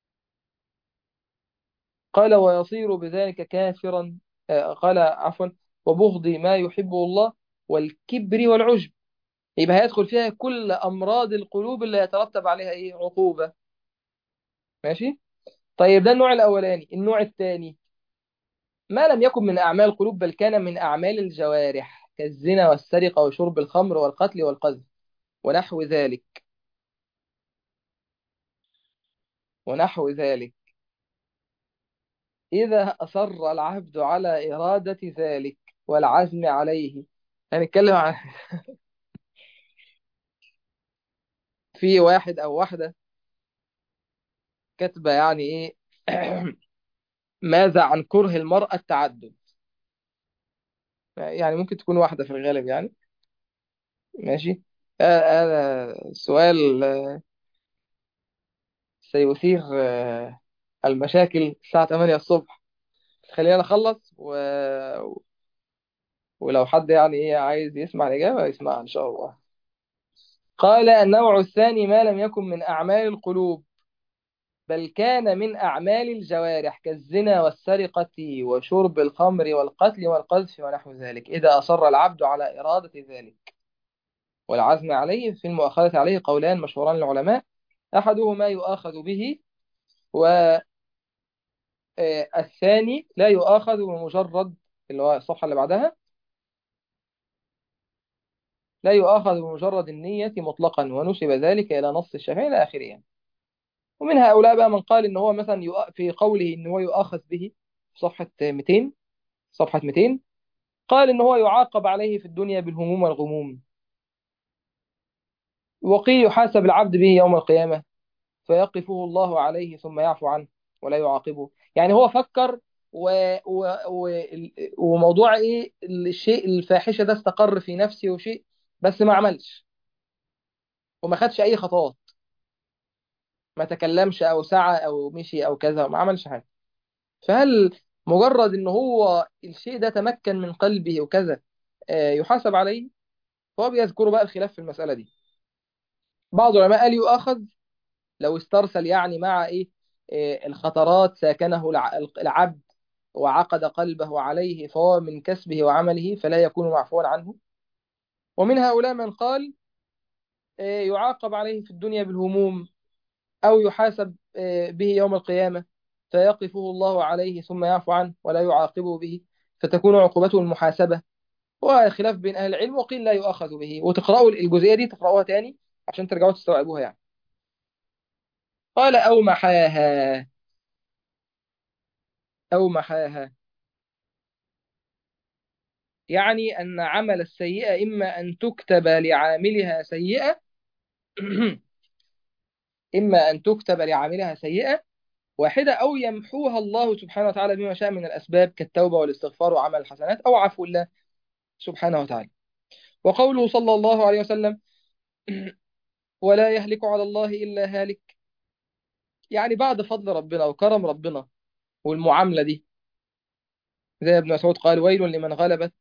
قال ويصير بذلك كافرا آه، قال عفوا وبغض ما يحبه الله والكبر والعجب يبقى هيدخل فيها كل أمراض القلوب اللي يترتب عليها إيه عقوبة ماشي طيب ده النوع الأولاني النوع الثاني ما لم يكن من أعمال القلوب بل كان من أعمال الجوارح كالزنا والسرقة وشرب الخمر والقتل والقذف ونحو ذلك ونحو ذلك إذا أصر العبد على إرادة ذلك والعزم عليه هنتكلم عن في واحد أو واحدة كاتبة يعني إيه ماذا عن كره المرأة التعدد يعني ممكن تكون واحدة في الغالب يعني ماشي آه، هذا سؤال آه، سيثير آه، المشاكل الساعة 8 الصبح خلينا نخلص و... ولو حد يعني ايه عايز يسمع الإجابة يسمعها إن شاء الله قال النوع الثاني ما لم يكن من أعمال القلوب بل كان من أعمال الجوارح كالزنا والسرقة وشرب الخمر والقتل والقذف ونحو ذلك إذا أصر العبد على إرادة ذلك والعزم عليه في المؤاخذة عليه قولان مشهوران للعلماء أحدهما يؤاخذ به والثاني لا يؤاخذ بمجرد اللي هو الصفحة اللي بعدها لا يؤاخذ بمجرد النية مطلقا ونسب ذلك إلى نص الشافعي إلى آخره يعني. ومن هؤلاء بقى من قال إن هو مثلا يؤ- في قوله إن هو يؤاخذ به في صفحة 200 صفحة 200 قال إن هو يعاقب عليه في الدنيا بالهموم والغموم وقيل يحاسب العبد به يوم القيامة فيقفه الله عليه ثم يعفو عنه ولا يعاقبه يعني هو فكر و... و... و... وموضوع ايه الشيء الفاحشة ده استقر في نفسه وشيء بس ما عملش وما خدش اي خطوات ما تكلمش او سعى او مشي او كذا ما عملش حاجة فهل مجرد ان هو الشيء ده تمكن من قلبه وكذا آه، يحاسب عليه فهو بيذكروا بقى الخلاف في المسألة دي بعض العلماء قال يؤاخذ لو استرسل يعني مع ايه آه، الخطرات ساكنه الع- العبد وعقد قلبه عليه فهو من كسبه وعمله فلا يكون معفوا عنه ومن هؤلاء من قال آه، يعاقب عليه في الدنيا بالهموم أو يحاسب آه، به يوم القيامة فيقفه الله عليه ثم يعفو عنه ولا يعاقبه به فتكون عقوبته المحاسبة وخلاف بين أهل العلم وقيل لا يؤاخذ به وتقرأوا الجزئية دي تقرأوها تاني عشان ترجعوا تستوعبوها يعني قال أو محاها أو محاها يعني أن عمل السيئة إما أن تكتب لعاملها سيئة إما أن تكتب لعاملها سيئة واحدة أو يمحوها الله سبحانه وتعالى بما شاء من الأسباب كالتوبة والاستغفار وعمل الحسنات أو عفو الله سبحانه وتعالى وقوله صلى الله عليه وسلم ولا يهلك على الله إلا هالك يعني بعد فضل ربنا وكرم ربنا والمعاملة دي زي ابن مسعود قال ويل لمن غلبت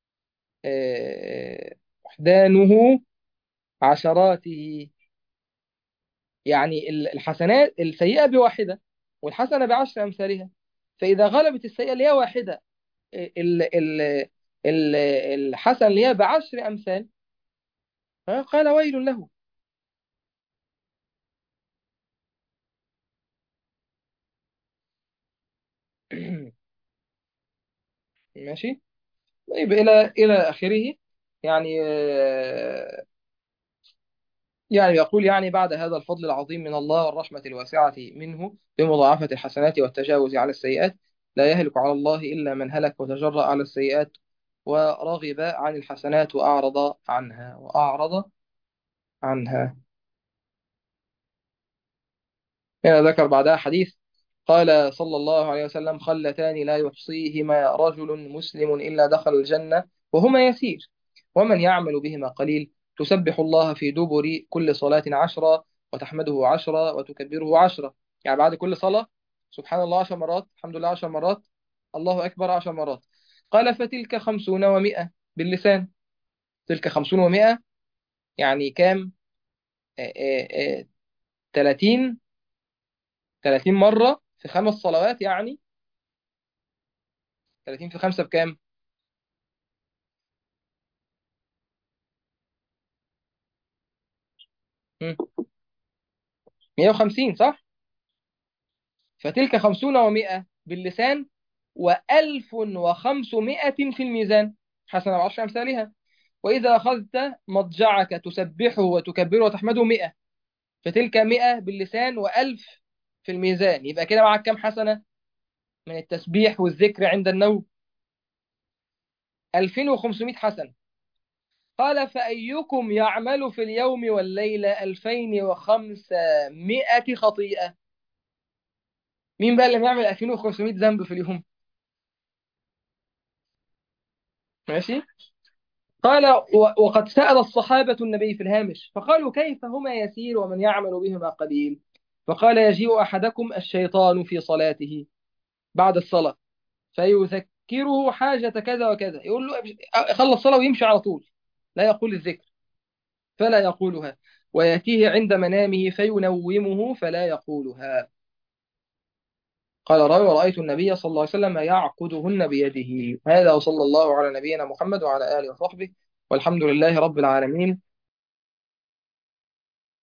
آه، وحدانه عشراته يعني ال- الحسنات السيئة بواحدة والحسنة بعشر أمثالها فإذا غلبت السيئة اللي هي واحدة ال ال ال الحسن اللي هي بعشر أمثال قال ويل له ماشي طيب إلى إلى آخره يعني آه، يعني يقول يعني بعد هذا الفضل العظيم من الله والرحمة الواسعة منه بمضاعفة الحسنات والتجاوز على السيئات لا يهلك على الله إلا من هلك وتجرأ على السيئات ورغب عن الحسنات وأعرض عنها وأعرض عنها هنا ذكر بعدها حديث قال صلى الله عليه وسلم خلتان لا يحصيهما رجل مسلم إلا دخل الجنة وهما يسير ومن يعمل بهما قليل تسبح الله في دبر كل صلاة عشرة وتحمده عشرة وتكبره عشرة يعني بعد كل صلاة سبحان الله عشر مرات الحمد لله عشر مرات الله أكبر عشر مرات قال فتلك خمسون ومائة باللسان تلك خمسون ومائة يعني كام آه، آه، آه، 30 30 مرة في خمس صلوات يعني 30 في 5 بكام؟ مم. 150 صح؟ فتلك 50 و100 باللسان و1500 في الميزان حسنا بعشر أمثالها وإذا أخذت مضجعك تسبحه وتكبره وتحمده 100 فتلك 100 باللسان و1000 في الميزان يبقى كده معك كام حسنة من التسبيح والذكر عند النوم 2500 حسنة قال فأيكم يعمل في اليوم والليلة 2500 خطيئة مين بقى اللي بيعمل 2500 ذنب في اليوم ماشي قال و- وقد سأل الصحابة النبي في الهامش فقالوا كيف هما يسير ومن يعمل بهما قليل فقال يجيء أحدكم الشيطان في صلاته بعد الصلاة فيذكره حاجة كذا وكذا يقول له خلص الصلاة ويمشي على طول لا يقول الذكر فلا يقولها ويأتيه عند منامه فينومه فلا يقولها قال راوي ورأيت النبي صلى الله عليه وسلم يعقدهن بيده هذا وصلى الله على نبينا محمد وعلى آله وصحبه والحمد لله رب العالمين